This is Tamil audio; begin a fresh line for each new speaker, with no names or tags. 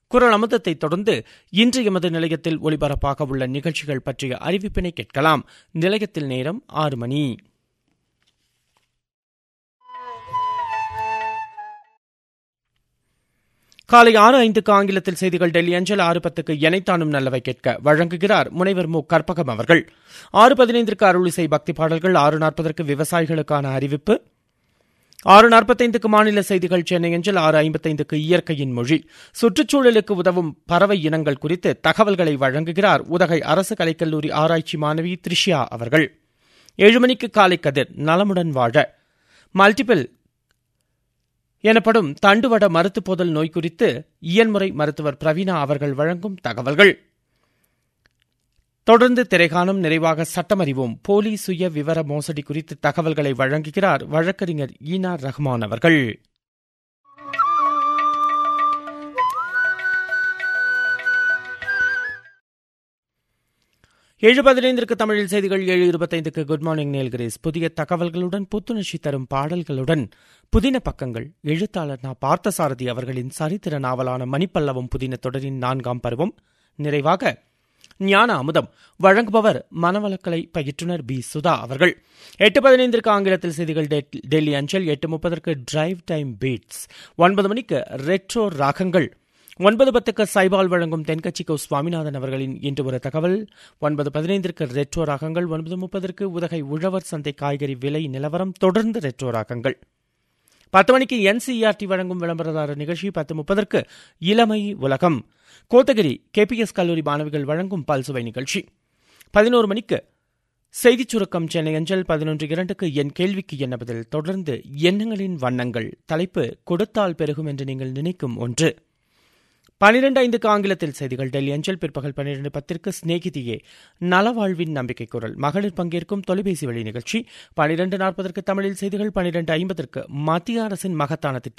குரல் அமுதத்தை தொடர்ந்து இன்று எமது நிலையத்தில் ஒலிபரப்பாக உள்ள நிகழ்ச்சிகள் பற்றிய அறிவிப்பினை கேட்கலாம் நிலையத்தில் நேரம் ஆறு மணி காலை ஆறு ஐந்துக்கு ஆங்கிலத்தில் செய்திகள் டெல்லி அஞ்சல் ஆறு பத்துக்கு எனைத்தானும் நல்லவை கேட்க வழங்குகிறார் முனைவர் மு கற்பகம் அவர்கள் ஆறு பதினைந்திற்கு அருளிசை பக்தி பாடல்கள் ஆறு நாற்பதற்கு விவசாயிகளுக்கான அறிவிப்பு ஆறு நாற்பத்தைந்துக்கு மாநில செய்திகள் சென்னை அஞ்சல் ஆறு ஐம்பத்தைந்துக்கு இயற்கையின் மொழி சுற்றுச்சூழலுக்கு உதவும் பறவை இனங்கள் குறித்து தகவல்களை வழங்குகிறார் உதகை அரசு கலைக்கல்லூரி ஆராய்ச்சி மாணவி த்ரிஷியா அவர்கள் ஏழு மணிக்கு காலை கதிர் நலமுடன் வாழ மல்டிபிள் எனப்படும் தண்டுவட மருத்துப்போதல் நோய் குறித்து இயன்முறை மருத்துவர் பிரவீனா அவர்கள் வழங்கும் தகவல்கள் தொடர்ந்து திரைகாணும் நிறைவாக சட்டமறிவோம் போலி சுய விவர மோசடி குறித்து தகவல்களை வழங்குகிறார் வழக்கறிஞர் ஈனா ரஹ்மான் அவர்கள் ஏழு பதினைந்திற்கு தமிழில் செய்திகள் ஏழு இருபத்தைந்துக்கு குட் மார்னிங் நேல்கிரேஸ் புதிய தகவல்களுடன் புத்துணர்ச்சி தரும் பாடல்களுடன் புதின பக்கங்கள் எழுத்தாளர் நா பார்த்தசாரதி அவர்களின் சரித்திர நாவலான மணிப்பல்லவம் புதின தொடரின் நான்காம் பருவம் நிறைவாக ஞான அமுதம் வழங்குபவர் மனவளக்கலை பயிற்றுனர் பி சுதா அவர்கள் எட்டு பதினைந்திற்கு ஆங்கிலத்தில் செய்திகள் டெல்லி அஞ்சல் எட்டு முப்பதற்கு டிரைவ் டைம் பீட்ஸ் ஒன்பது மணிக்கு ரெட்ரோ ராகங்கள் ஒன்பது பத்துக்கு சைபால் வழங்கும் தென்கட்சி கோ சுவாமிநாதன் அவர்களின் இன்று ஒரு தகவல் ஒன்பது பதினைந்திற்கு ரெட்ரோ ராகங்கள் ஒன்பது முப்பதற்கு உதகை உழவர் சந்தை காய்கறி விலை நிலவரம் தொடர்ந்து ரெட்ரோ ராகங்கள் பத்து மணிக்கு என்சிஇஆர்டி வழங்கும் விளம்பரதாரர் நிகழ்ச்சி பத்து முப்பதற்கு இளமை உலகம் கோத்தகிரி கேபிஎஸ் கல்லூரி மாணவிகள் வழங்கும் பல்சுவை நிகழ்ச்சி பதினோரு மணிக்கு செய்திச் சுருக்கம் சென்னை அஞ்சல் பதினொன்று இரண்டுக்கு என் கேள்விக்கு என்ன பதில் தொடர்ந்து எண்ணங்களின் வண்ணங்கள் தலைப்பு கொடுத்தால் பெருகும் என்று நீங்கள் நினைக்கும் ஒன்று பனிரெண்டு ஐந்துக்கு ஆங்கிலத்தில் செய்திகள் டெல்லி அஞ்சல் பிற்பகல் பன்னிரண்டு பத்திற்கு ஸ்நேகிதியே நலவாழ்வின் நம்பிக்கை குரல் மகளிர் பங்கேற்கும் தொலைபேசி வழி நிகழ்ச்சி பனிரெண்டு நாற்பதற்கு தமிழில் செய்திகள் பனிரெண்டு ஐம்பதற்கு மத்திய அரசின் மகத்தான திட்டம்